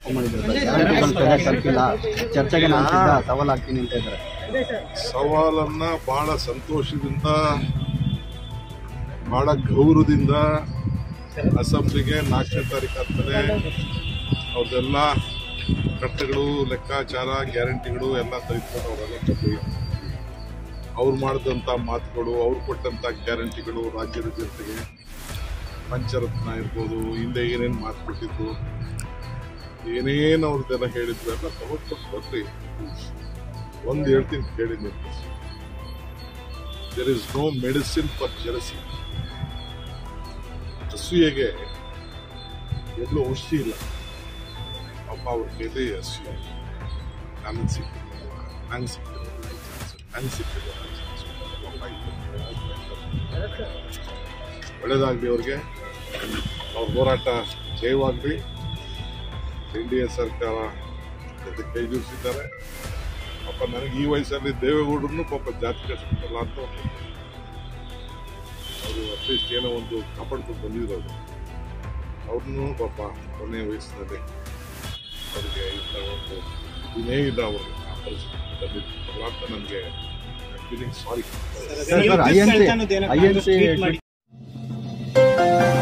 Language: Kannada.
ಗ್ಯಾರಂಟಿಗಳು ಸರಿಯಾಗಿ ತಲುಪಿಲ್ಲ ಚರ್ಚೆಗೆ ನಾನು ಸಿದ್ಧ ಸವಾಲಾಗ್ತೀನಿ ಅಂತ ಇದ್ದಾರೆ ಸವಾಲನ್ನ ಬಹಳ ಸಂತೋಷದಿಂದ ಬಹಳ ಗೌರವದಿಂದ ಅಸೆಂಬ್ಲಿಗೆ ನಾಲ್ಕನೇ ತಾರೀಕು ಆದ್ಮೇಲೆ ಅವ್ರದ್ದೆಲ್ಲ ಕಟ್ಟೆಗಳು ಲೆಕ್ಕಾಚಾರ ಗ್ಯಾರಂಟಿಗಳು ಎಲ್ಲ ತೆಗೆದುಕೊಂಡು ಅವರೆಲ್ಲ ಬಂದು ಅವ್ರು ಮಾಡಿದಂಥ ಮಾತುಗಳು ಅವ್ರು ಕೊಟ್ಟಂಥ ಗ್ಯಾರಂಟಿಗಳು ರಾಜ್ಯದ ಜನತೆಗೆ ಪಂಚರತ್ನ ಇರ್ಬೋದು ಹಿಂದೆ ಏನೇನು ಮಾತು ಕೊಟ್ಟಿದ್ದು ಏನೇನು ಅವ್ರದ್ದೆಲ್ಲ ಹೇಳಿದ್ರು ಎಲ್ಲ ತಗೊಂಡ್ಕೊಟ್ಟು ಬರ್ರಿ ಒಂದು ಹೇಳ್ತೀನಿ ಕೇಳಿ ನೀವು there is no medicine for jealousy ಅಸೂಯೆಗೆ ಎಲ್ಲೂ ಔಷಧಿ ಇಲ್ಲ ಪಾಪ ಅವ್ರ ಕೈಲಿ ಅಸೂಯೆ ನನಗೆ ಸಿಕ್ಕಿಲ್ಲ ನಂಗೆ ಸಿಕ್ಕಿಲ್ಲ ನಂಗೆ ಸಿಕ್ಕಿಲ್ಲ ಒಳ್ಳೇದಾಗಲಿ ಅವ್ರಿಗೆ ಅವ್ರ ಹೋರಾಟ ಜಯವಾಗಲಿ ಎನ್ ಡಿ ಎ ಸರ್ಕಾರ ಜೊತೆ ಕೈ ಜೋಡಿಸಿದ್ದಾರೆ ಪಾಪ ನನಗೆ ಈ ವಯಸ್ಸಲ್ಲಿ ದೇವೇಗೌಡರನ್ನು ಪಾಪ ಜಾತಿ ಕಟ್ಟಿಲ್ಲ ಅಂತ ಒಂದು ಅವರು ಅಟ್ಲೀಸ್ಟ್ ಏನೋ ಒಂದು ಕಾಪಾಡ್ಕೊಂಡು ಬಂದಿರೋದು ಅವ್ರನ್ನೂ ಪಾಪ ಕೊನೆಯ ವಯಸ್ಸಿನಲ್ಲಿ ಅವರಿಗೆ ಇಂಥ ಒಂದು ಇದೇ ಇಲ್ಲ ಅವ್ರಿಗೆ ಆ ಪರಿಸ್ಥಿತಿ ಬಂದಿದ್ದಲ್ಲ ಅಂತ ನನಗೆ feeling sorry sir I N C I N C